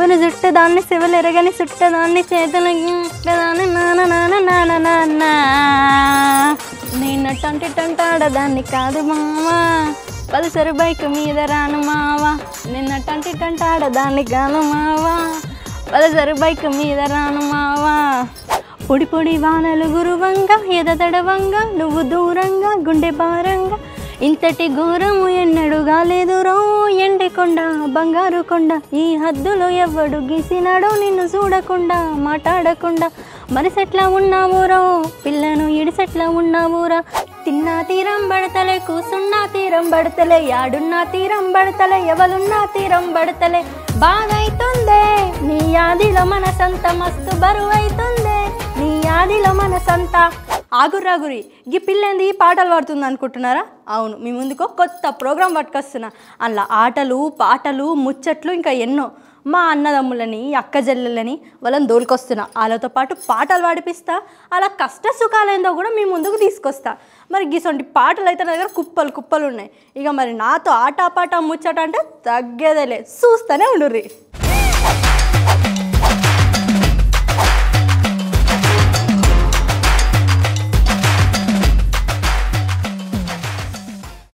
చెంగుని చుట్టదాన్ని శివలు ఎరగని చుట్టదాన్ని చేతులకి ముట్టదాన్ని నాన్న నాన్న నాన్న నాన్న నేను టంటి టంటాడదాన్ని కాదు మావా పల్సర్ బైక్ మీద రాను మావా నిన్న టంటి టంటాడదాన్ని కాదు మావా పల్సర్ బైక్ మీద రాను మావా పొడి పొడి వానలు గురువంగా ఎదతడవంగా నువ్వు దూరంగా గుండె భారంగా ఇంతటి ఘోరము ఎన్నడుగా లేదురో ఎండి కొండ బంగారు కొండ ఈ హద్దులో ఎవ్వడు గీసినాడో నిన్ను చూడకుండా మాట్లాడకుండా మరిసెట్లా ఉన్నావురో పిల్లను ఇడిసెట్లా ఉన్నావురా తిన్నా తీరం పడతలే కూసున్నా తీరం పడతలే యాడున్నా తీరం పడతలే ఎవలున్నా తీరం పడతలే బాధైతుందే నీ యాదిలో మనసంత మస్తు బరువైతుందే నీ యాదిలో మనసంతా ఆగుర్రాగురి గీ పిల్లేంది పాటలు పాడుతుంది అనుకుంటున్నారా అవును మీ ముందుకు కొత్త ప్రోగ్రాం పట్టుకొస్తున్నా అందులో ఆటలు పాటలు ముచ్చట్లు ఇంకా ఎన్నో మా అన్నదమ్ములని అక్క చెల్లెలని వాళ్ళని దోలుకొస్తున్నా వాళ్ళతో పాటు పాటలు పాడిపిస్తా అలా కష్ట సుఖాలేందో కూడా మీ ముందుకు తీసుకొస్తా మరి గీసొంటి పాటలు అయితే నా దగ్గర కుప్పలు కుప్పలు ఉన్నాయి ఇక మరి నాతో ఆట పాట ముచ్చట అంటే తగ్గేదేలే చూస్తూనే ఉండుర్రి